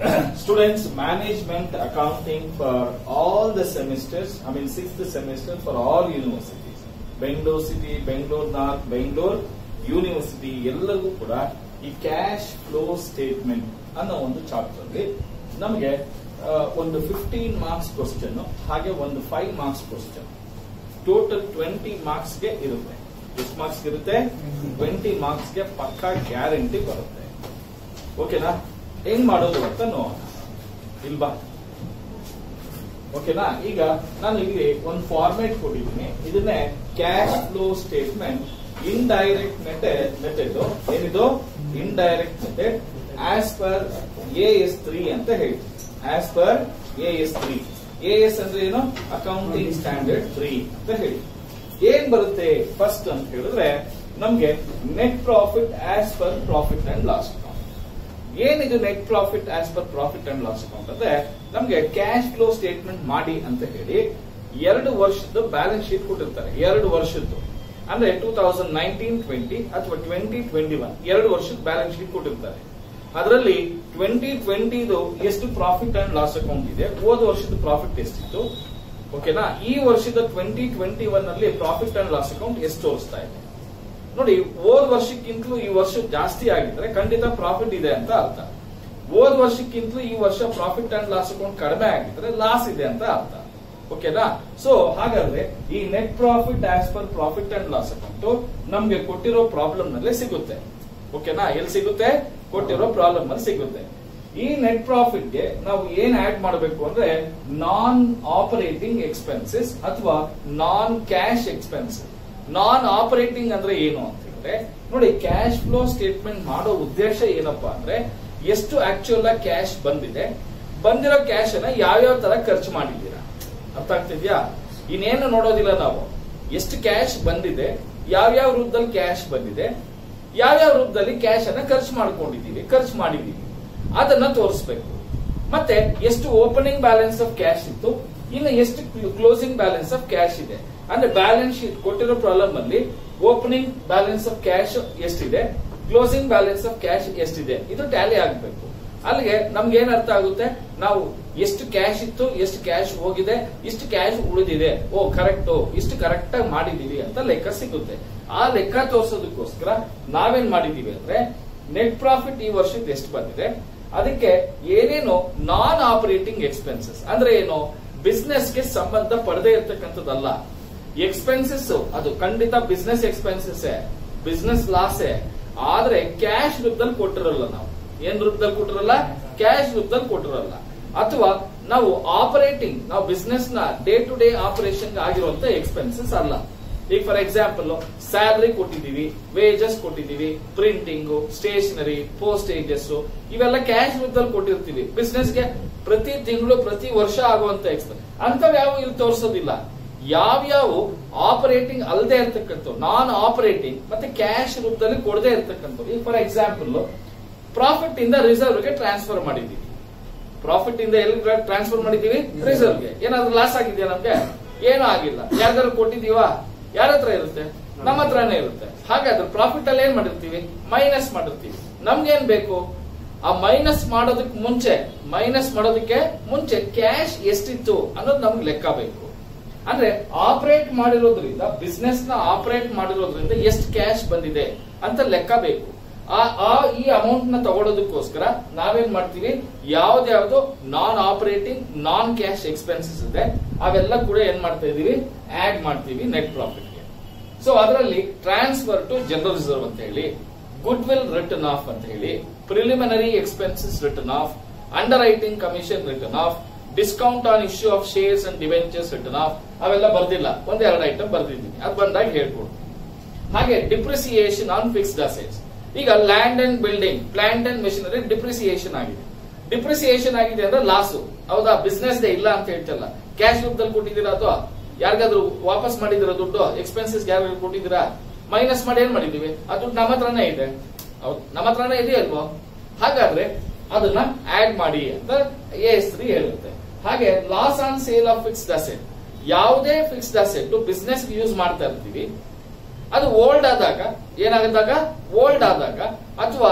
students management accounting for all the semesters i mean sixth semester for all universities Bengaluru city Bengaluru north Bengaluru university ಎಲ್ಲರಿಗೂ ಕೂಡ ಈ cash flow statement ಅನ್ನೋ ಒಂದು chapter ಅಲ್ಲಿ ನಮಗೆ ಆ, ಒಂದು ಫಿಫ್ಟೀನ್ ಮಾರ್ಕ್ಸ್ ಕ್ವಶನ್ ಹಾಗೆ ಒಂದು five marks question total twenty marks ಗೆ ಇರುತ್ತೆ ಎಷ್ಟು ಮಾರ್ಕ್ಸ್ ಇರುತ್ತೆ ಟ್ವೆಂಟಿ ಮಾರ್ಕ್ಸ್ ಗೆ ಪಕ್ಕಾ ಗ್ಯಾರಂಟಿ ಬರುತ್ತೆ ಓಕೆನಾ ಹೆಂಗ್ ಮಾಡೋದು ಅಂತ ನೋಡೋಣ ಇಲ್ವಾ ಓಕೆನಾ ಈಗ ನಾನು ಇಲ್ಲಿ ಒಂದು ಫಾರ್ಮೇಟ್ ಕೊಟ್ಟಿದ್ದೀನಿ ಇದನ್ನೇ cash flow statement indirect method method ಏನಿದು indirect method as per A S three ಅಂತ ಹೇಳಿ as per A S three A S ಅಂದ್ರೆ ಏನು ಅಕೌಂಟಿಂಗ್ ಸ್ಟ್ಯಾಂಡರ್ಡ್ ತ್ರೀ ಅಂತ ಹೇಳಿ ಏನ್ ಬರುತ್ತೆ ಫಸ್ಟ್ ಅಂತ ಹೇಳಿದ್ರೆ ನಮ್ಗೆ net profit as per profit and loss account ಏನಿದು net profit as per profit and loss account ಅಂದ್ರೆ ನಮ್ಗೆ ಕ್ಯಾಶ್ ಫ್ಲೋ ಸ್ಟೇಟ್ಮೆಂಟ್ ಮಾಡಿ ಅಂತ ಹೇಳಿ ಎರಡು ವರ್ಷದ ಬ್ಯಾಲೆನ್ಸ್ ಶೀಟ್ ಕೊಟ್ಟಿರ್ತಾರೆ ಎರಡು ವರ್ಷದ್ದು ಅಂದ್ರೆ ಟೂ ತೌಸಂಡ್ ನೈನ್ಟೀನ್ ಟ್ವೆಂಟಿ ಅಥವಾ ಟ್ವೆಂಟಿ ಟ್ವೆಂಟಿ ಒನ್ ಎರಡು ವರ್ಷದ ಬ್ಯಾಲೆನ್ಸ್ ಶೀಟ್ ಕೊಟ್ಟಿರ್ತಾರೆ ಅದರಲ್ಲಿ ಟ್ವೆಂಟಿ ಟ್ವೆಂಟಿದು ಎಷ್ಟು ಪ್ರಾಫಿಟ್ ಅಂಡ್ ಲಾಸ್ ಅಕೌಂಟ್ ಇದೆ ಹೋದ ವರ್ಷದ ಪ್ರಾಫಿಟ್ ಎಷ್ಟಿತ್ತು ಓಕೆನಾ ಈ ವರ್ಷದ ಟ್ವೆಂಟಿ ಟ್ವೆಂಟಿ ಒನ್ ಅಲ್ಲಿ ಪ್ರಾಫಿಟ್ ಅಂಡ್ ಲಾಸ್ ಅಕೌಂಟ್ ಎಷ್ಟು ತೋರಿಸ್ತಾ ಇದೆ ನೋಡಿ ಹೋದ ವರ್ಷಕ್ಕಿಂತಲೂ ಈ ವರ್ಷ ಜಾಸ್ತಿ ಆಗಿದ್ರೆ ಖಂಡಿತ ಪ್ರಾಫಿಟ್ ಇದೆ ಅಂತ ಅರ್ಥ ಹೋದ ವರ್ಷಕ್ಕಿಂತಲೂ ಈ ವರ್ಷ ಪ್ರಾಫಿಟ್ ಅಂಡ್ ಲಾಸ್ ಅಕೌಂಟ್ ಕಡಿಮೆ ಆಗಿದ್ರೆ ಲಾಸ್ ಇದೆ ಅಂತ ಅರ್ಥ ಓಕೆನಾ ಸೊ ಹಾಗಾದ್ರೆ ಈ net profit as per profit and loss account ನಮ್ಗೆ ಕೊಟ್ಟಿರೋ ಪ್ರಾಬ್ಲಮ್ ನಲ್ಲೇ ಸಿಗುತ್ತೆ ಓಕೆನಾ ಎಲ್ಲಿ ಸಿಗುತ್ತೆ ಕೊಟ್ಟಿರೋ ಪ್ರಾಬ್ಲಮ್ ಅಲ್ಲಿ ಸಿಗುತ್ತೆ ಈ ನೆಟ್ ಪ್ರಾಫಿಟ್ ಗೆ ನಾವು ಏನ್ ಆಡ್ ಮಾಡಬೇಕು ಅಂದ್ರೆ ನಾನ್ ಆಪರೇಟಿಂಗ್ ಎಕ್ಸ್ಪೆನ್ಸಸ್ ಅಥವಾ non cash expenses non operating ಅಂದ್ರೆ ಏನು ಅಂತ ಹೇಳಿದ್ರೆ ನೋಡಿ ಕ್ಯಾಶ್ ಫ್ಲೋ ಸ್ಟೇಟ್ಮೆಂಟ್ ಮಾಡೋ ಉದ್ದೇಶ ಏನಪ್ಪಾ ಅಂದ್ರೆ ಎಷ್ಟು ಆಕ್ಚುಯಲ್ ಆಗಿ ಕ್ಯಾಶ್ ಬಂದಿದೆ ಬಂದಿರೋ ಕ್ಯಾಶ್ ಅನ್ನ ಯಾವ್ಯಾವ ತರ ಖರ್ಚು ಮಾಡಿದ್ದೀರಾ ಅರ್ಥ ಆಗ್ತಿದ್ಯಾ ಇನ್ನೇನು ನೋಡೋದಿಲ್ಲ ನಾವು ಎಷ್ಟು ಕ್ಯಾಶ್ ಬಂದಿದೆ ಯಾವ್ಯಾವ ರೂಪದಲ್ಲಿ ಕ್ಯಾಶ್ ಬಂದಿದೆ ಯಾವ್ಯಾವ ರೂಪದಲ್ಲಿ ಕ್ಯಾಶ್ ಅನ್ನ ಖರ್ಚು ಮಾಡ್ಕೊಂಡಿದೀವಿ ಖರ್ಚು ಮಾಡಿದೀವಿ ಅದನ್ನ ತೋರಿಸ್ಬೇಕು ಮತ್ತೆ ಎಷ್ಟು ಓಪನಿಂಗ್ ಬ್ಯಾಲೆನ್ಸ್ ಆಫ್ ಕ್ಯಾಶ್ ಇತ್ತು ಇನ್ನು ಎಷ್ಟು ಕ್ಲೋಸಿಂಗ್ ಬ್ಯಾಲೆನ್ಸ್ ಆಫ್ ಕ್ಯಾಶ್ ಇದೆ ಅಂದ್ರೆ ಬ್ಯಾಲೆನ್ಸ್ ಶೀಟ್ ಕೊಟ್ಟಿರೋ ಪ್ರಾಬ್ಲಮ್ ಅಲ್ಲಿ ಓಪನಿಂಗ್ ಬ್ಯಾಲೆನ್ಸ್ ಆಫ್ ಕ್ಯಾಶ್ ಎಷ್ಟಿದೆ ಕ್ಲೋಸಿಂಗ್ ಬ್ಯಾಲೆನ್ಸ್ ಆಫ್ ಕ್ಯಾಶ್ ಎಷ್ಟಿದೆ ಇದು ಟ್ಯಾಲಿ ಆಗಬೇಕು ಅಲ್ಲಿಗೆ ನಮ್ಗೆ ಏನ್ ಅರ್ಥ ಆಗುತ್ತೆ ನಾವು ಎಷ್ಟು ಕ್ಯಾಶ್ ಇತ್ತು ಎಷ್ಟು ಕ್ಯಾಶ್ ಹೋಗಿದೆ ಇಷ್ಟು ಕ್ಯಾಶ್ ಉಳಿದಿದೆ ಓ ಕರೆಕ್ಟ್ ಇಷ್ಟು ಕರೆಕ್ಟ್ ಆಗಿ ಮಾಡಿದೀವಿ ಅಂತ ಲೆಕ್ಕ ಸಿಗುತ್ತೆ ಆ ಲೆಕ್ಕ ತೋರಿಸೋದಕ್ಕೋಸ್ಕರ ನಾವೇನ್ ಮಾಡಿದೀವಿ ಅಂದ್ರೆ ನೆಟ್ ಪ್ರಾಫಿಟ್ ಈ ವರ್ಷದ ಎಷ್ಟು ಬಂದಿದೆ ಅದಕ್ಕೆ ಏನೇನು ನಾನ್ ಆಪರೇಟಿಂಗ್ ಎಕ್ಸ್ಪೆನ್ಸಸ್ ಅಂದ್ರೆ ಏನು ಬಿಸ್ನೆಸ್ ಗೆ ಸಂಬಂಧ ಪಡದೆ ಇರ್ತಕ್ಕಂಥದ್ದಲ್ಲ ಎಕ್ಸ್ಪೆನ್ಸಸ್ ಅದು ಖಂಡಿತ ಬಿಸ್ನೆಸ್ ಎಕ್ಸ್ಪೆನ್ಸಸ್ ಬಿಸ್ನೆಸ್ ಲಾಸೇ ಆದ್ರೆ ಕ್ಯಾಶ್ ರೂಪದಲ್ಲಿ ಕೊಟ್ಟಿರಲ್ಲ ನಾವು ಏನ್ ರೂಪದಲ್ಲಿ ಕೊಟ್ಟಿರಲ್ಲ ಕ್ಯಾಶ್ ರೂಪದಲ್ಲಿ ಕೊಟ್ಟಿರಲ್ಲ ಅಥವಾ ನಾವು ಆಪರೇಟಿಂಗ್ ನಾವು ಬಿಸ್ನೆಸ್ ನ ಡೇ ಟು ಡೇ ಆಪರೇಷನ್ ಆಗಿರುವಂತ ಎಕ್ಸ್ಪೆನ್ಸಸ್ ಅಲ್ಲ ಈಗ ಫಾರ್ ಎಕ್ಸಾಂಪಲ್ ಸ್ಯಾಲರಿ ಕೊಟ್ಟಿದೀವಿ ವೇಜಸ್ ಕೊಟ್ಟಿದೀವಿ ಪ್ರಿಂಟಿಂಗ್ ಸ್ಟೇಷನರಿ ಪೋಸ್ಟೇಜಸ್ ಇವೆಲ್ಲ ಕ್ಯಾಶ್ ರೂಪದಲ್ಲಿ ಕೊಟ್ಟಿರ್ತೀವಿ ಬಿಸ್ನೆಸ್ ಗೆ ಪ್ರತಿ ತಿಂಗಳು ಪ್ರತಿ ವರ್ಷ ಆಗುವಂತ ಎಕ್ಸ್ಪೆನ್ಸ್ ಅಂತವ್ ಯಾವ ಇಲ್ಲಿ ತೋರಿಸೋದಿಲ್ಲ ಯಾವ್ಯಾವ ಆಪರೇಟಿಂಗ್ ಅಲ್ಲದೆ ಇರ್ತಕ್ಕಂಥ ನಾನ್ ಆಪರೇಟಿಂಗ್ ಮತ್ತೆ ಕ್ಯಾಶ್ ರೂಪದಲ್ಲಿ ಕೊಡದೆ ಇರ್ತಕ್ಕಂಥದ್ದು ಈಗ ಫಾರ್ ಎಕ್ಸಾಂಪಲ್ ಪ್ರಾಫಿಟ್ ಇಂದ ರಿಸರ್ವ್ ಗೆ ಟ್ರಾನ್ಸ್ಫರ್ ಮಾಡಿದೀವಿ ಪ್ರಾಫಿಟ್ ಇಂದ ಎಲ್ಲಿ ಟ್ರಾನ್ಸ್ಫರ್ ಮಾಡಿದೀವಿ ರಿಸರ್ವ್ ಗೆ ಏನಾದ್ರೂ ಲಾಸ್ ಆಗಿದೆಯಾ ನಮ್ಗೆ ಏನೂ ಆಗಿಲ್ಲ ಯಾರ್ದಾರು ಕೊಟ್ಟಿದೀವಾ ಯಾರ ಹತ್ರ ಇರುತ್ತೆ ನಮ್ಮ ಹತ್ರನೇ ಇರುತ್ತೆ ಹಾಗಾದ್ರೆ ಪ್ರಾಫಿಟ್ ಅಲ್ಲಿ ಏನ್ ಮಾಡಿರ್ತೀವಿ ಮೈನಸ್ ಮಾಡಿರ್ತೀವಿ ನಮ್ಗೇನ್ ಬೇಕು ಆ ಮೈನಸ್ ಮಾಡೋದಕ್ಕೆ ಮುಂಚೆ ಮೈನಸ್ ಮಾಡೋದಕ್ಕೆ ಮುಂಚೆ ಕ್ಯಾಶ್ ಎಷ್ಟಿತ್ತು ಅನ್ನೋದು ನಮ್ಗೆ ಲೆಕ್ಕ ಬೇಕು ಅಂದ್ರೆ ಆಪರೇಟ್ ಮಾಡಿರೋದ್ರಿಂದ ಬಿಸ್ನೆಸ್ ನ ಆಪರೇಟ್ ಮಾಡಿರೋದ್ರಿಂದ ಎಷ್ಟು ಕ್ಯಾಶ್ ಬಂದಿದೆ ಅಂತ ಲೆಕ್ಕ ಬೇಕು ಆ ಆ ಈ ಅಮೌಂಟ್ ನ ತಗೊಳ್ಳೋದಕ್ಕೋಸ್ಕರ ನಾವೇನ್ ಮಾಡ್ತೀವಿ ಯಾವ್ದ್ಯಾವ್ದು non operating non cash expenses ಇದೆ ಅವೆಲ್ಲ ಕೂಡ ಏನ್ ಮಾಡ್ತಾ ಇದೀವಿ ಆಡ್ ಮಾಡ್ತೀವಿ ನೆಟ್ ಪ್ರಾಫಿಟ್ ಗೆ ಸೊ ಅದರಲ್ಲಿ ಟ್ರಾನ್ಸ್ಫರ್ ಟು ಜನರಲ್ ರಿಸರ್ವ್ ಅಂತ ಹೇಳಿ ಗುಡ್ ವಿಲ್ ರಿಟರ್ನ್ ಆಫ್ ಅಂತ ಹೇಳಿ preliminary expenses written off underwriting commission written off discount on issue of shares and debentures written off ಅವೆಲ್ಲ ಬರ್ದಿಲ್ಲ ಒಂದೆರಡು ಐಟಮ್ ಬರ್ದಿದ್ದೀನಿ ಅದು ಬಂದಾಗ ಹೇಳ್ಕೊಡ್ತೀನಿ ಹಾಗೆ ಡಿಪ್ರಿಸಿಯೇಷನ್ ಆನ್ ಫಿಕ್ಸ್ಡ್ ಅಸೆಟ್ಸ್ ಈಗ land and building plant and machinery depreciation ಆಗಿದೆ ಡಿಪ್ರಿಸಿಯೇಷನ್ ಆಗಿದೆ ಅಂದ್ರೆ ಲಾಸು ಹೌದಾ ಬಿಸ್ನೆಸ್ ದೇ ಇಲ್ಲ ಅಂತ ಹೇಳ್ತಲ್ಲ ಕ್ಯಾಶ್ ರೂಪದಲ್ಲಿ ಕೊಟ್ಟಿದ್ದೀರಾ ಅಥವಾ ಯಾರಿಗಾದ್ರೂ ವಾಪಸ್ ಮಾಡಿದಿರಾ ದುಡ್ಡು ಎಕ್ಸ್ಪೆನ್ಸಸ್ ಯಾರಿಗಾದ್ರು ಕೊಟ್ಟಿದ್ದೀರಾ ಮೈನಸ್ ಮಾಡಿ ಏನ್ ಮಾಡಿದೀವಿ ಆ ದುಡ್ಡು ನಮ್ಮ ಹತ್ರನೇ ಇದೆ ಹೌದು ನಮ್ಮ ಹತ್ರನೇ ಇದೆ ಅಲ್ವೋ ಹಾಗಾದ್ರೆ ಅದನ್ನ ಆಡ್ ಮಾಡಿ ಅಂತ ಎಸ್ ತ್ರೀ ಹೇಳುತ್ತೆ ಹಾಗೆ loss on sale of fixed asset ಯಾವುದೇ ಫಿಕ್ಸ್ಡ್ ಅಸೆಟ್ ಬಿಸ್ನೆಸ್ ಯೂಸ್ ಮಾಡ್ತಾ ಇರ್ತೀವಿ ಅದು ಓಲ್ಡ್ ಆದಾಗ ಏನಾಗದಾಗ ಓಲ್ಡ್ ಆದಾಗ ಅಥವಾ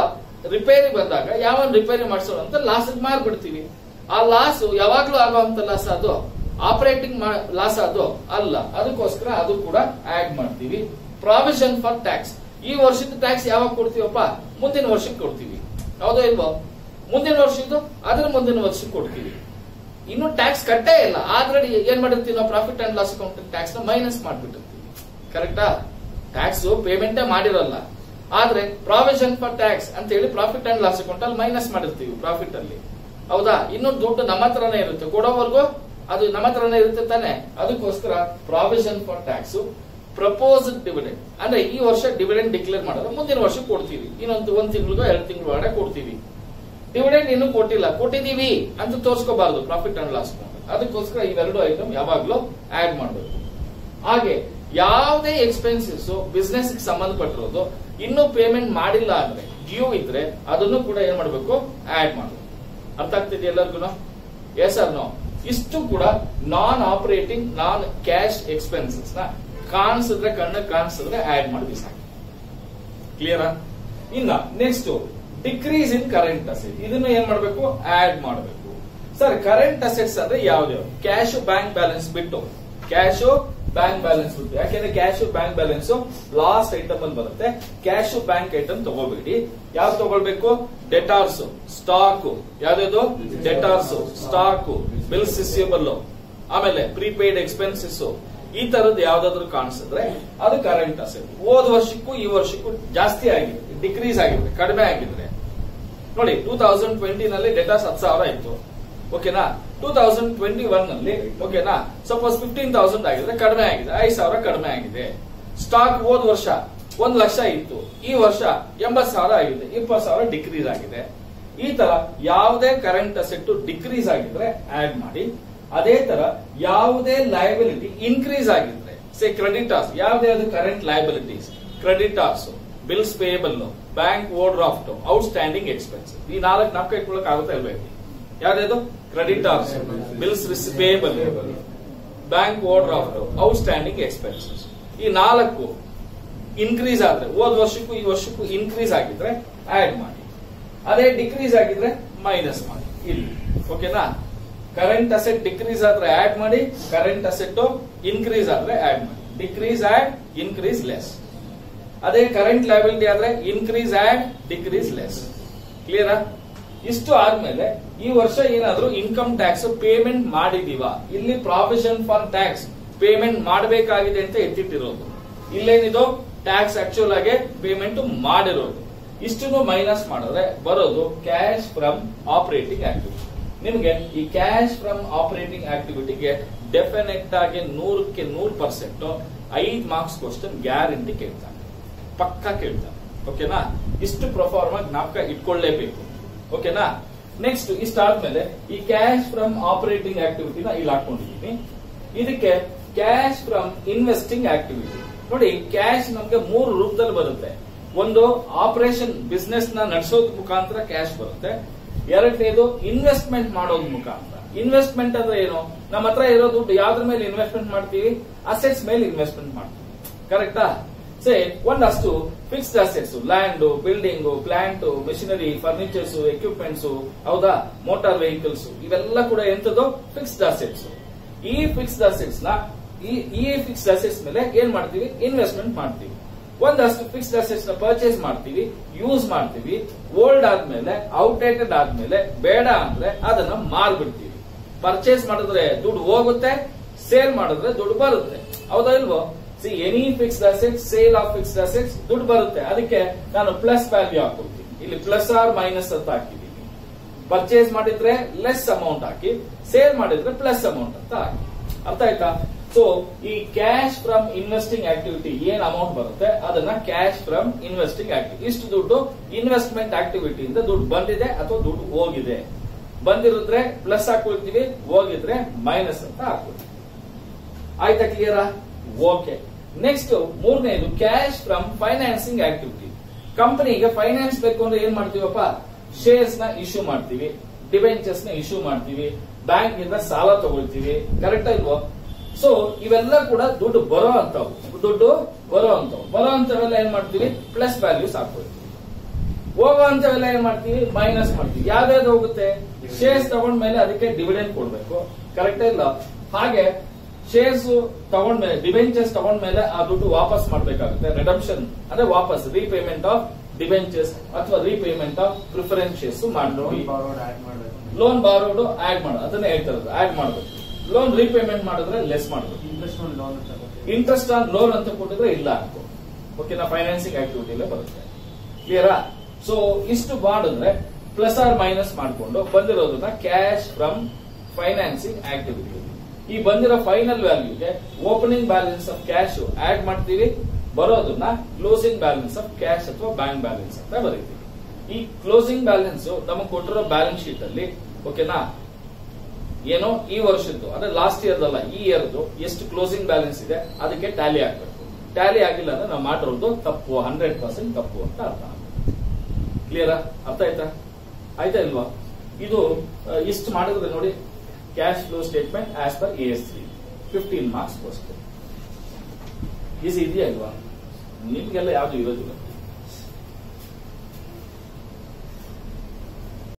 ರಿಪೇರಿ ಬಂದಾಗ ಯಾವ ರಿಪೇರಿ ಮಾಡಿಸೋಣ ಅಂತ ಲಾಸ್ ಮಾರ್ಬಿಡ್ತೀವಿ ಆ ಲಾಸ್ ಯಾವಾಗ್ಲೂ ಆಗುವಂತ ಲಾಸ್ ಅದು ಆಪರೇಟಿಂಗ್ ಲಾಸ್ ಅದು ಅಲ್ಲ ಅದಕ್ಕೋಸ್ಕರ ಅದು ಕೂಡ ಆಡ್ ಮಾಡ್ತೀವಿ ಪ್ರಾವಿಷನ್ ಫಾರ್ ಟ್ಯಾಕ್ಸ್ ಈ ವರ್ಷದ ಟ್ಯಾಕ್ಸ್ ಯಾವಾಗ ಕೊಡ್ತೀವಪ್ಪ ಮುಂದಿನ ವರ್ಷಕ್ಕೆ ಕೊಡ್ತೀವಿ ಹೌದೋ ಇಲ್ವೋ ಮುಂದಿನ ವರ್ಷದ್ದು ಅದ್ರ ಮುಂದಿನ ವರ್ಷಕ್ಕೆ ಕೊಡ್ತೀವಿ ಇನ್ನು ಟ್ಯಾಕ್ಸ್ ಕಟ್ಟೇ ಇಲ್ಲ ಆಲ್ರೆಡಿ ಏನ್ ಮಾಡಿರ್ತೀವಿ ನಾವು profit and loss account tax ನ ಮೈನಸ್ ಮಾಡ್ಬಿಟ್ಟಿರ್ತೀವಿ ಕರೆಕ್ಟಾ ಟ್ಯಾಕ್ಸ್ ಪೇಮೆಂಟೇ ಮಾಡಿರಲ್ಲ ಆದ್ರೆ ಪ್ರಾವಿಷನ್ ಫಾರ್ ಟ್ಯಾಕ್ಸ್ ಅಂತ ಹೇಳಿ ಪ್ರಾಫಿಟ್ ಅಂಡ್ ಲಾಸ್ ಅಕೌಂಟ್ ಅಲ್ಲಿ ಮೈನಸ್ ಮಾಡಿರ್ತೀವಿ ಪ್ರಾಫಿಟ್ ಅಲ್ಲಿ ಹೌದಾ ಇನ್ನು ದುಡ್ಡು ನಮ್ಮ ಹತ್ರನೇ ಇರುತ್ತೆ ಕೊಡೋವರೆಗೂ ಅದು ನಮ್ಮ ಹತ್ರನೇ ಇರುತ್ತೆ ತಾನೆ ಅದಕ್ಕೋಸ್ಕರ provision for tax propose dividend ಅಂದ್ರೆ ಈ ವರ್ಷ ಡಿವಿಡೆಂಡ್ ಡಿಕ್ಲೇರ್ ಮಾಡೋದು ಮುಂದಿನ ವರ್ಷ ಕೊಡ್ತೀವಿ ಇನ್ನೊಂದು ಒಂದ್ ತಿಂಗಳಿಗೋ ಎರಡು ತಿಂಗಳ ಒಳಗಡೆ ಕೊಡ್ತೀವಿ ಡಿವಿಡೆಂಡ್ ಇನ್ನೂ ಕೊಟ್ಟಿಲ್ಲ ಕೊಟ್ಟಿದೀವಿ ಅಂತ ತೋರಿಸ್ಕೋಬಾರದು ಪ್ರಾಫಿಟ್ ಅಂಡ್ ಲಾಸ್ ಅದಕ್ಕೋಸ್ಕರ ಇವೆರಡು ಐಟಮ್ ಯಾವಾಗ್ಲೂ ಆಡ್ ಮಾಡಬೇಕು ಹಾಗೆ ಯಾವುದೇ ಎಕ್ಸ್ಪೆನ್ಸಸ್ ಬಿಸ್ನೆಸ್ ಸಂಬಂಧಪಟ್ಟಿರೋದು ಇನ್ನೂ ಪೇಮೆಂಟ್ ಮಾಡಿಲ್ಲ ಅಂದ್ರೆ ಡ್ಯೂ ಇದ್ರೆ ಅದನ್ನು ಕೂಡ ಏನ್ ಮಾಡಬೇಕು ಆಡ್ ಮಾಡಬೇಕು ಅರ್ಥ ಆಗ್ತಿದೆ ಎಲ್ಲರಿಗೂ ಎಸ್ ಆರ್ ನೋ ಇಷ್ಟು ಕೂಡ non operating non cash expenses ನ ಕಾಣಿಸಿದ್ರೆ ಕಣ್ಣ ಕಾಣಿಸಿದ್ರೆ ಆಡ್ ಮಾಡಿ ಸಾಕು ಕ್ಲಿಯರಾ ಇನ್ನ next decrease in current asset ಇದನ್ನ ಏನ್ ಮಾಡಬೇಕು ಆಡ್ ಮಾಡಬೇಕು ಸರ್ ಕರೆಂಟ್ ಅಸೆಟ್ಸ್ ಅಂದ್ರೆ ಯಾವ್ದು ಕ್ಯಾಶ್ ಬ್ಯಾಂಕ್ ಬ್ಯಾಲೆನ್ಸ್ ಬಿಟ್ಟು ಕ್ಯಾಶ್ ಬ್ಯಾಂಕ್ ಬ್ಯಾಲೆನ್ಸ್ ಬಿಟ್ಟು ಯಾಕೆಂದ್ರೆ cash bank balance last item ಅಲ್ಲಿ ಬರುತ್ತೆ ಕ್ಯಾಶ್ ಬ್ಯಾಂಕ್ ಐಟಮ್ ತಗೋಬೇಡಿ ಯಾವ್ದು ತಗೊಳ್ಬೇಕು ಡೆಟಾರ್ಸ್ ಸ್ಟಾಕ್ ಯಾವ್ದು ಡೆಟಾರ್ಸ್ ಸ್ಟಾಕ್ ಬಿಲ್ಸ್ ರಿಸೀವಬಲ್ ಆಮೇಲೆ ಪ್ರೀಪೇಯ್ಡ್ ಎಕ್ಸ್ಪೆನ್ಸಸ್ ಈ ತರದ್ದು ಯಾವ್ದಾದ್ರು ಕಾಣಿಸಿದ್ರೆ ಅದು ಕರೆಂಟ್ ಅಸೆಟ್ ಹೋದ ವರ್ಷಕ್ಕೂ ಈ ವರ್ಷಕ್ಕೂ ಜಾಸ್ತಿ ಆಗಿದೆ ಡಿಕ್ರೀಸ್ ಆಗಿದೆ ಕಡಿಮೆ ಆಗಿದ್ರೆ ನೋಡಿ ಟೂ ತೌಸಂಡ್ ಟ್ವೆಂಟಿ ನಲ್ಲಿ ಡೆಟಾಸ್ ಹತ್ತು ಸಾವಿರ ಇತ್ತು ಓಕೆನಾ ಟೂ ತೌಸಂಡ್ ಟ್ವೆಂಟಿ ಒನ್ ನಲ್ಲಿ ಓಕೆನಾ ಸಪೋಸ್ ಫಿಫ್ಟೀನ್ ತೌಸಂಡ್ ಆಗಿದ್ರೆ ಕಡಿಮೆ ಆಗಿದೆ ಐದು ಸಾವಿರ ಕಡಿಮೆ ಆಗಿದೆ ಸ್ಟಾಕ್ ಹೋದ ವರ್ಷ ಒಂದ್ ಲಕ್ಷ ಇತ್ತು ಈ ವರ್ಷ ಎಂಬತ್ ಸಾವಿರ ಆಗಿದೆ ಇಪ್ಪತ್ತು ಸಾವಿರ ಡಿಕ್ರೀಸ್ ಆಗಿದೆ ಈ ತರ ಯಾವುದೇ ಕರೆಂಟ್ ಅಸೆಟ್ ಡಿಕ್ರೀಸ್ ಆಗಿದ್ರೆ ಆಡ್ ಮಾಡಿ ಅದೇ ತರ ಯಾವುದೇ ಲಯಬಿಲಿಟಿ ಇನ್ಕ್ರೀಸ್ ಆಗಿದ್ರೆ ಸೇ ಕ್ರೆಡಿಟಾರ್ಸ್ ಯಾವುದೇ ಅದು current liabilities creditors bills payable bank overdraft outstanding expense ಈ ನಾಲ್ಕು ನಾಲ್ಕು ಇಟ್ಕೊಳಕ್ ಆಗುತ್ತೆ ಅಲ್ವೇ ಯಾವ್ದು creditors bills payable bank overdraft outstanding expenses ಈ ನಾಲ್ಕು ಇನ್ಕ್ರೀಸ್ ಆದ್ರೆ ಹೋದ ವರ್ಷಕ್ಕೂ ಈ ವರ್ಷಕ್ಕೂ ಇನ್ಕ್ರೀಸ್ ಆಗಿದ್ರೆ ಆಡ್ ಮಾಡಿ ಅದೇ ಡಿಕ್ರೀಸ್ ಆಗಿದ್ರೆ ಮೈನಸ್ ಮಾಡಿ ಇಲ್ಲಿ ಓಕೆನಾ ಕರೆಂಟ್ ಅಸೆಟ್ ಡಿಕ್ರೀಸ್ ಆದ್ರೆ ಆಡ್ ಮಾಡಿ ಕರೆಂಟ್ ಅಸೆಟ್ ಇನ್ಕ್ರೀಸ್ ಆದ್ರೆ ಆಡ್ ಮಾಡಿ ಡಿಕ್ರೀಸ್ ಆಡ್ ಇನ್ಕ್ರೀಸ್ ಲೆಸ್ ಅದೇ ಕರೆಂಟ್ ಲಯಬಿಲಿಟಿ ಆದ್ರೆ ಇನ್ಕ್ರೀಸ್ ಆಡ್ ಡಿಕ್ರೀಸ್ ಲೆಸ್ ಕ್ಲಿಯರಾ ಇಷ್ಟು ಆದ್ಮೇಲೆ ಈ ವರ್ಷ ಏನಾದ್ರೂ ಇನ್ಕಮ್ ಟ್ಯಾಕ್ಸ್ ಪೇಮೆಂಟ್ ಮಾಡಿದೀವ ಇಲ್ಲಿ ಪ್ರಾವಿಷನ್ ಫಾರ್ ಟ್ಯಾಕ್ಸ್ ಪೇಮೆಂಟ್ ಮಾಡಬೇಕಾಗಿದೆ ಅಂತ ಎತ್ತಿಟ್ಟಿರೋದು ಇಲ್ಲೇನಿದು ಟ್ಯಾಕ್ಸ್ ಆಕ್ಚುಲ್ ಆಗಿ ಪೇಮೆಂಟ್ ಮಾಡಿರೋದು ಇಷ್ಟನ್ನು ಮೈನಸ್ ಮಾಡಿದ್ರೆ ಬರೋದು ಕ್ಯಾಶ್ ಫ್ರಮ್ ಆಪರೇಟಿಂಗ್ ಆಕ್ಟಿವಿಟಿ ನಿಮ್ಗೆ ಈ ಕ್ಯಾಶ್ ಫ್ರಮ್ ಆಪರೇಟಿಂಗ್ ಆಕ್ಟಿವಿಟಿಗೆ ಡೆಫಿನೆಟ್ ಆಗಿ ನೂರಕ್ಕೆ ನೂರು ಪರ್ಸೆಂಟ್ ಐದ್ ಮಾರ್ಕ್ಸ್ ಕ್ವಶನ್ ಗ್ಯಾರಂಟಿ ಕೇಳ್ತಾನೆ ಪಕ್ಕ ಕೇಳ್ತಾನೆ ಓಕೆನಾ ಇಷ್ಟು ಪ್ರೊಫಾರ್ಮ್ ಜ್ಞಾಪಕ ಇಟ್ಕೊಳ್ಳೇಬೇಕು ಓಕೆನಾ ನೆಕ್ಸ್ಟ್ ಇಷ್ಟಾದ್ಮೇಲೆ ಈ ಕ್ಯಾಶ್ ಫ್ರಮ್ ಆಪರೇಟಿಂಗ್ ಆಕ್ಟಿವಿಟಿನ ಇಲ್ಲಿ ಹಾಕೊಂಡಿದ್ದೀನಿ ಇದಕ್ಕೆ ಕ್ಯಾಶ್ ಫ್ರಮ್ ಇನ್ವೆಸ್ಟಿಂಗ್ ಆಕ್ಟಿವಿಟಿ ನೋಡಿ ಕ್ಯಾಶ್ ನಮ್ಗೆ ಮೂರು ರೂಪದಲ್ಲಿ ಬರುತ್ತೆ ಒಂದು ಆಪರೇಷನ್ ಬಿಸ್ನೆಸ್ ನ ನಡೆಸೋದ್ ಮುಖಾಂತರ ಕ್ಯಾಶ್ ಬರುತ್ತೆ ಎರಡನೇದು ಇನ್ವೆಸ್ಟ್ಮೆಂಟ್ ಮಾಡೋದ್ ಮುಖಾಂತರ ಇನ್ವೆಸ್ಟ್ಮೆಂಟ್ ಅಂದ್ರೆ ಏನು ನಮ್ಮ ಹತ್ರ ಇರೋ ದುಡ್ಡು ಯಾವ್ದ್ರ ಮೇಲೆ ಇನ್ವೆಸ್ಟ್ಮೆಂಟ್ ಮಾಡ್ತೀವಿ ಅಸೆಟ್ಸ್ ಮೇಲೆ ಇನ್ವೆಸ್ಟ್ಮೆಂಟ್ ಮಾಡ್ತೀವಿ ಕರೆಕ್ಟಾ ಸೇ ಒಂದಷ್ಟು fixed assets land building plant machinery furnitures equipments ಹೌದಾ ಮೋಟಾರ್ ವೆಹಿಕಲ್ಸ್ ಇವೆಲ್ಲ ಕೂಡ ಎಂತದ್ದು ಫಿಕ್ಸ್ಡ್ ಅಸೆಟ್ಸ್ ಈ ಫಿಕ್ಸ್ಡ್ ಅಸೆಟ್ಸ್ ನ ಈ ಈ ಫಿಕ್ಸ್ಡ್ ಅಸೆಟ್ಸ್ ಮೇಲೆ ಏನ್ ಮಾಡ್ತೀವಿ ಇನ್ವೆಸ್ಟ್ಮೆಂಟ್ ಮಾಡ್ತೀವಿ ಒಂದಷ್ಟು ಫಿಕ್ಸ್ಡ್ ಅಸೆಟ್ಸ್ ನ ಪರ್ಚೇಸ್ ಮಾಡ್ತೀವಿ ಯೂಸ್ ಮಾಡ್ತೀವಿ ಓಲ್ಡ್ ಆದ್ಮೇಲೆ ಔಟ್ಡೇಟೆಡ್ ಆದ್ಮೇಲೆ ಬೇಡ ಅಂದ್ರೆ ಅದನ್ನ ಮಾರ್ಬಿಡ್ತೀವಿ ಪರ್ಚೇಸ್ ಮಾಡಿದ್ರೆ ದುಡ್ಡು ಹೋಗುತ್ತೆ ಸೇಲ್ ಮಾಡಿದ್ರೆ ದುಡ್ಡು ಬರುತ್ತೆ ಹೌದಾ ಇಲ್ವೋ see any fixed assets sale of fixed assets ದುಡ್ಡು ಬರುತ್ತೆ ಅದಕ್ಕೆ ನಾನು ಪ್ಲಸ್ ವ್ಯಾಲ್ಯೂ ಹಾಕೊಡ್ತೀನಿ ಇಲ್ಲಿ ಪ್ಲಸ್ ಆರ್ ಮೈನಸ್ ಅಂತ ಹಾಕಿದ್ದೀನಿ ಪರ್ಚೇಸ್ ಮಾಡಿದ್ರೆ ಲೆಸ್ ಅಮೌಂಟ್ ಹಾಕಿ ಸೇಲ್ ಮಾಡಿದ್ರೆ ಪ್ಲಸ್ ಅಮೌಂಟ್ ಅಂತ ಹಾಕಿ ಅರ್ಥ ಆಯ್ತಾ ಸೊ ಈ ಕ್ಯಾಶ್ ಫ್ರಮ್ ಇನ್ವೆಸ್ಟಿಂಗ್ ಆಕ್ಟಿವಿಟಿ ಏನ್ ಅಮೌಂಟ್ ಬರುತ್ತೆ ಅದನ್ನ ಕ್ಯಾಶ್ ಫ್ರಮ್ ಇನ್ವೆಸ್ಟಿಂಗ್ ಆಕ್ಟಿವಿಟಿ ಇಷ್ಟು ದುಡ್ಡು ಇನ್ವೆಸ್ಟ್ಮೆಂಟ್ ಆಕ್ಟಿವಿಟಿಯಿಂದ ದುಡ್ಡು ಬಂದಿದೆ ಅಥವಾ ದುಡ್ಡು ಹೋಗಿದೆ ಬಂದಿರಿದ್ರೆ ಪ್ಲಸ್ ಹಾಕೊಳ್ತೀವಿ ಹೋಗಿದ್ರೆ ಮೈನಸ್ ಅಂತ ಹಾಕೊಳ್ತೀವಿ ಆಯ್ತಾ ಕ್ಲಿಯರಾ ಓಕೆ ನೆಕ್ಸ್ಟ್ ಮೂರನೇದು ಕ್ಯಾಶ್ ಫ್ರಮ್ ಫೈನಾನ್ಸಿಂಗ್ ಆಕ್ಟಿವಿಟಿ ಕಂಪನಿಗೆ ಫೈನಾನ್ಸ್ ಬೇಕು ಅಂದ್ರೆ ಏನ್ ಮಾಡ್ತೀವಪ್ಪ ಶೇರ್ಸ್ ನ ಇಶ್ಯೂ ಮಾಡ್ತೀವಿ ಡಿಬೆಂಚರ್ಸ್ ನ ಇಶ್ಯೂ ಮಾಡ್ತೀವಿ ಬ್ಯಾಂಕ್ ಇಂದ ಸಾಲ ತಗೊಳ್ತೀವಿ ಕರೆಕ್ಟ್ ಇಲ್ವೋ ಸೊ ಇವೆಲ್ಲ ಕೂಡ ದುಡ್ಡು ಬರೋ ಅಂತವು ದುಡ್ಡು ಬರೋ ಅಂತವು ಬರೋ ಅಂತವೆಲ್ಲ ಏನ್ ಮಾಡ್ತೀವಿ ಪ್ಲಸ್ ವ್ಯಾಲ್ಯೂಸ್ ಹಾಕೊಳ್ತೀವಿ ಹೋಗುವಂತವೆಲ್ಲ ಏನ್ ಮಾಡ್ತೀವಿ ಮೈನಸ್ ಮಾಡ್ತೀವಿ ಯಾವ್ದಾವ್ದು ಹೋಗುತ್ತೆ ಶೇರ್ಸ್ ತಗೊಂಡ್ಮೇಲೆ ಅದಕ್ಕೆ ಡಿವಿಡೆಂಡ್ ಕೊಡ್ಬೇಕು ಕರೆಕ್ಟ್ ಇಲ್ಲ ಹಾಗೆ ಶೇರ್ಸ್ ತಗೊಂಡ್ಮೇಲೆ ಡಿಬೆಂಚರ್ಸ್ ತಗೊಂಡ್ಮೇಲೆ ಆ ದುಡ್ಡು ವಾಪಸ್ ಮಾಡ್ಬೇಕಾಗುತ್ತೆ ರಿಡಮ್ಷನ್ ಅಂದ್ರೆ ವಾಪಸ್ ರೀಪೇಮೆಂಟ್ ಆಫ್ ಡಿಬೆಂಚರ್ಸ್ ಅಥವಾ ರೀಪೇಮೆಂಟ್ ಆಫ್ ಪ್ರಿಫರೆನ್ಸ್ ಶೇರ್ಸ್ ಮಾಡ್ತೀವಿ ಲೋನ್ ಬಾರೋಡು ಆಡ್ ಮಾಡೋದು ಅದನ್ನ ಹೇಳ್ತಾ ಇರೋದು ಆಡ್ ಮಾಡಬೇಕು ಲೋನ್ ರೀಪೇಮೆಂಟ್ ಮಾಡಿದ್ರೆ ಲೆಸ್ ಮಾಡಬೇಕು ಇಂಟ್ರೆಸ್ಟ್ ಆನ್ ಲೋನ್ ಅಂತ ಕೊಟ್ಟಿದ್ರೆ ಇಲ್ಲ ಅನ್ಕೋ ಓಕೆನಾ ಫೈನಾನ್ಸಿಂಗ್ ಆಕ್ಟಿವಿಟಿಲೇ ಬರುತ್ತೆ ಕ್ಲಿಯರಾ ಸೊ ಇಷ್ಟು ಮಾಡಿದ್ರೆ ಪ್ಲಸ್ ಆರ್ ಮೈನಸ್ ಮಾಡಿಕೊಂಡು ಬಂದಿರೋದನ್ನ ಕ್ಯಾಶ್ ಫ್ರಮ್ ಫೈನಾನ್ಸಿಂಗ್ ಆಕ್ಟಿವಿಟಿ ಈ ಬಂದಿರೋ ಫೈನಲ್ ವ್ಯಾಲ್ಯೂಗೆ opening balance of cash add ಮಾಡ್ತೀವಿ ಬರೋದನ್ನ ಕ್ಲೋಸಿಂಗ್ ಬ್ಯಾಲೆನ್ಸ್ ಆಫ್ ಕ್ಯಾಶ್ ಅಥವಾ ಬ್ಯಾಂಕ್ ಬ್ಯಾಲೆನ್ಸ್ ಅಂತ ಬರೀತೀವಿ ಈ ಕ್ಲೋಸಿಂಗ್ ಬ್ಯಾಲೆನ್ಸ್ ನಮಗೆ ಕೊಟ್ಟಿರೋ ಬ್ಯಾಲೆನ್ಸ್ ಶೀಟ್ ಅಲ್ಲಿ ಓಕೆನಾ ಏನೋ ಈ ವರ್ಷದ್ದು ಅಂದ್ರೆ ಲಾಸ್ಟ್ ಇಯರ್ ಅಲ್ಲ ಈ ಇಯರ್ದು ಎಷ್ಟು ಕ್ಲೋಸಿಂಗ್ ಬ್ಯಾಲೆನ್ಸ್ ಇದೆ ಅದಕ್ಕೆ ಟ್ಯಾಲಿ ಆಗ್ಬೇಕು ಟ್ಯಾಲಿ ಆಗಿಲ್ಲ ಅಂದ್ರೆ ನಾವು ಮಾಡಿರೋದು ತಪ್ಪು ಹಂಡ್ರೆಡ್ ಪರ್ಸೆಂಟ್ ತಪ್ಪು ಅಂತ ಅರ್ಥ ಕ್ಲಿಯರಾ ಅರ್ಥ ಆಯ್ತಾ ಆಯ್ತಾ ಇಲ್ವಾ ಇದು ಆ, ಇಷ್ಟು ಮಾಡಿದ್ರೆ ನೋಡಿ cash flow statement as per A S three fifteen marks easy ಇದೆಯಾ ಇಲ್ವಾ ನಿಮ್ಗೆಲ್ಲ ಯಾವ್ದು ಇರೋದಿಲ್ಲ